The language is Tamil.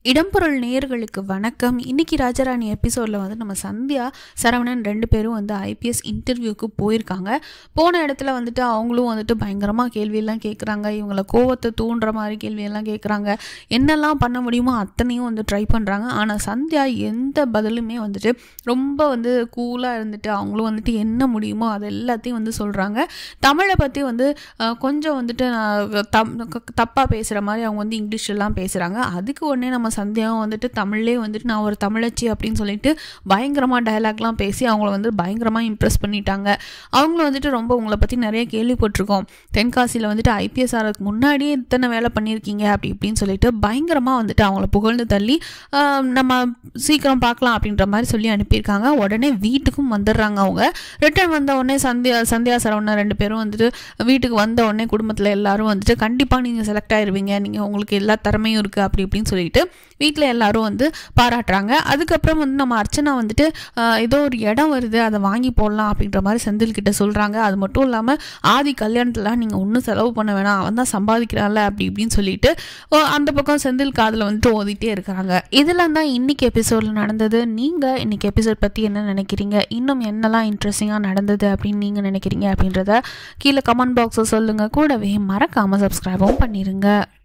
இடம்பொருள் நேயர்களுக்கு வணக்கம் இன்னைக்கு ராஜராணி எபிசோடில் வந்து நம்ம சந்தியா சரவணன் ரெண்டு பேரும் வந்து ஐபிஎஸ் இன்டர்வியூக்கு போயிருக்காங்க போன இடத்துல வந்துட்டு அவங்களும் வந்துட்டு பயங்கரமாக கேள்வியெல்லாம் கேட்குறாங்க இவங்கள கோவத்தை தூண்டுற மாதிரி கேள்வியெல்லாம் கேட்குறாங்க என்னெல்லாம் பண்ண முடியுமோ அத்தனையும் வந்து ட்ரை பண்ணுறாங்க ஆனால் சந்தியா எந்த பதிலுமே வந்துட்டு ரொம்ப வந்து கூலாக இருந்துட்டு அவங்களும் வந்துட்டு என்ன முடியுமோ அது எல்லாத்தையும் வந்து சொல்கிறாங்க தமிழை பற்றி வந்து அஹ், கொஞ்சம் வந்துட்டு நான் தம் தப்பாக பேசுகிற மாதிரி அவங்க வந்து இங்கிலீஷ் எல்லாம் பேசுகிறாங்க அதுக்கு உடனே நம்ம சந்தியாவும் வந்துட்டு தமிழ்லேயே வந்துட்டு நான் ஒரு தமிழச்சி அப்படின்னு சொல்லிட்டு பயங்கரமாக டயலாக்லாம் பேசி அவங்கள வந்து பயங்கரமாக இம்ப்ரெஸ் பண்ணிட்டாங்க அவங்களும் வந்துட்டு ரொம்ப உங்களை பற்றி நிறைய கேள்விப்பட்டிருக்கோம் தென்காசியில் வந்துட்டு ஐபிஎஸ் ஆகிறதுக்கு முன்னாடியே இத்தனை வேலை பண்ணியிருக்கீங்க அப்படி இப்படின்னு சொல்லிட்டு பயங்கரமாக வந்துட்டு அவங்கள புகழ்ந்து தள்ளி ஆஹ், நம்ம சீக்கிரம் பார்க்கலாம் அப்படின்ற மாதிரி சொல்லி அனுப்பியிருக்காங்க உடனே வீட்டுக்கும் வந்துடுறாங்க அவங்க ரிட்டர்ன் வந்த உடனே சந்தியா சந்தியா சரவணன் ரெண்டு பேரும் வந்துட்டு வீட்டுக்கு வந்த உடனே குடும்பத்தில் எல்லாரும் வந்துட்டு கண்டிப்பாக நீங்கள் செலக்ட் ஆயிருவீங்க நீங்கள் உங்களுக்கு எல்லா திறமையும் இருக்குது அப்படி இப்படின்னு சொல்லிட்டு வீட்டில் எல்லாரும் வந்து பாராட்டுறாங்க அதுக்கப்புறம் வந்து நம்ம அர்ச்சனா வந்துட்டு ஆஹ், ஏதோ ஒரு இடம் வருது அதை வாங்கி போடலாம் அப்படின்ற மாதிரி செந்தில் கிட்ட சொல்கிறாங்க அது மட்டும் இல்லாமல் ஆதி கல்யாணத்துலாம் நீங்கள் ஒன்றும் செலவு பண்ண வேணாம் அவன் தான் சம்பாதிக்கிறான்ல அப்படி இப்படின்னு சொல்லிட்டு ஓ, அந்த பக்கம் செந்தில் காதில் வந்துட்டு ஓதிட்டே இருக்கிறாங்க இதெல்லாம் தான் இன்னைக்கு எபிசோடில் நடந்தது நீங்கள் இன்னைக்கு எபிசோட் பற்றி என்ன நினைக்கிறீங்க இன்னும் என்னெல்லாம் இன்ட்ரெஸ்டிங்காக நடந்தது அப்படின்னு நீங்கள் நினைக்கிறீங்க அப்படின்றத கீழே கமெண்ட் பாக்ஸில் சொல்லுங்கள் கூடவே மறக்காமல் சப்ஸ்கிரைபும் பண்ணிடுங்க